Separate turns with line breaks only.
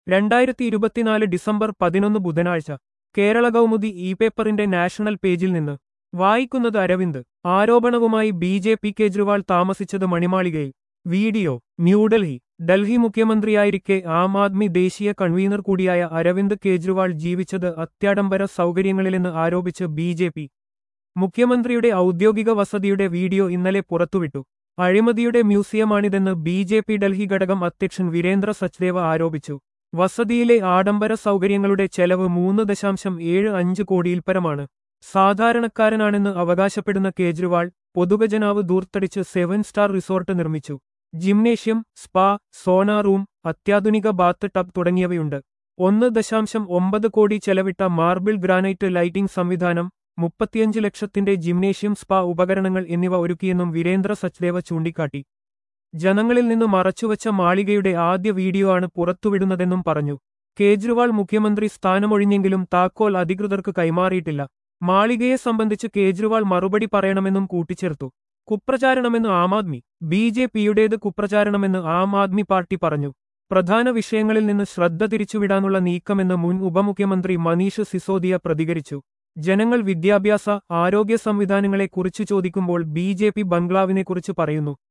രണ്ടായിരത്തി ഇരുപത്തിനാല് ഡിസംബർ പതിനൊന്ന് ബുധനാഴ്ച കേരള കൗമുദി ഇ പേപ്പറിന്റെ നാഷണൽ പേജിൽ നിന്ന് വായിക്കുന്നത് അരവിന്ദ് ആരോപണവുമായി ബി ജെ പി കേജ്രിവാൾ താമസിച്ചത് മണിമാളികയിൽ വീഡിയോ ന്യൂഡൽഹി ഡൽഹി മുഖ്യമന്ത്രിയായിരിക്കെ ആം ആദ്മി ദേശീയ കൺവീനർ കൂടിയായ അരവിന്ദ് കേജ്രിവാൾ ജീവിച്ചത് അത്യാഡംബര സൗകര്യങ്ങളിലെന്ന് ആരോപിച്ച് ബി ജെ പി മുഖ്യമന്ത്രിയുടെ ഔദ്യോഗിക വസതിയുടെ വീഡിയോ ഇന്നലെ പുറത്തുവിട്ടു അഴിമതിയുടെ മ്യൂസിയമാണിതെന്ന് ബി ജെ പി ഡൽഹി ഘടകം അധ്യക്ഷൻ വീരേന്ദ്ര സച്ദേവ ആരോപിച്ചു വസതിയിലെ ആഡംബര സൗകര്യങ്ങളുടെ ചെലവ് മൂന്ന് ദശാംശം ഏഴ് അഞ്ച് കോടിയിൽപ്പരമാണ് സാധാരണക്കാരനാണെന്ന് അവകാശപ്പെടുന്ന കേജ്രിവാൾ പൊതുഖജനാവ് ദൂർത്തടിച്ച് സെവൻ സ്റ്റാർ റിസോർട്ട് നിർമ്മിച്ചു ജിംനേഷ്യം സ്പാ സോണ റൂം അത്യാധുനിക ബാത്ത് ടബ് തുടങ്ങിയവയുണ്ട് ഒന്ന് ദശാംശം ഒമ്പത് കോടി ചെലവിട്ട മാർബിൾ ഗ്രാനൈറ്റ് ലൈറ്റിംഗ് സംവിധാനം മുപ്പത്തിയഞ്ച് ലക്ഷത്തിന്റെ ജിംനേഷ്യം സ്പാ ഉപകരണങ്ങൾ എന്നിവ ഒരുക്കിയെന്നും വീരേന്ദ്ര സച്ദേവ ചൂണ്ടിക്കാട്ടി ജനങ്ങളിൽ നിന്ന് മറച്ചുവച്ച മാളികയുടെ ആദ്യ വീഡിയോ ആണ് പുറത്തുവിടുന്നതെന്നും പറഞ്ഞു കേജ്രിവാൾ മുഖ്യമന്ത്രി സ്ഥാനമൊഴിഞ്ഞെങ്കിലും താക്കോൽ അധികൃതർക്ക് കൈമാറിയിട്ടില്ല മാളികയെ സംബന്ധിച്ച് കേജ്രിവാൾ മറുപടി പറയണമെന്നും കൂട്ടിച്ചേർത്തു കുപ്രചാരണമെന്ന് ആം ആദ്മി ബി ജെ പിയുടേത് കുപ്രചാരണമെന്ന് ആം ആദ്മി പാർട്ടി പറഞ്ഞു പ്രധാന വിഷയങ്ങളിൽ നിന്ന് ശ്രദ്ധ തിരിച്ചുവിടാനുള്ള നീക്കമെന്ന് മുൻ ഉപമുഖ്യമന്ത്രി മനീഷ് സിസോദിയ പ്രതികരിച്ചു ജനങ്ങൾ വിദ്യാഭ്യാസ ആരോഗ്യ സംവിധാനങ്ങളെക്കുറിച്ച് ചോദിക്കുമ്പോൾ ബി ജെ പി ബംഗ്ലാവിനെക്കുറിച്ച് പറയുന്നു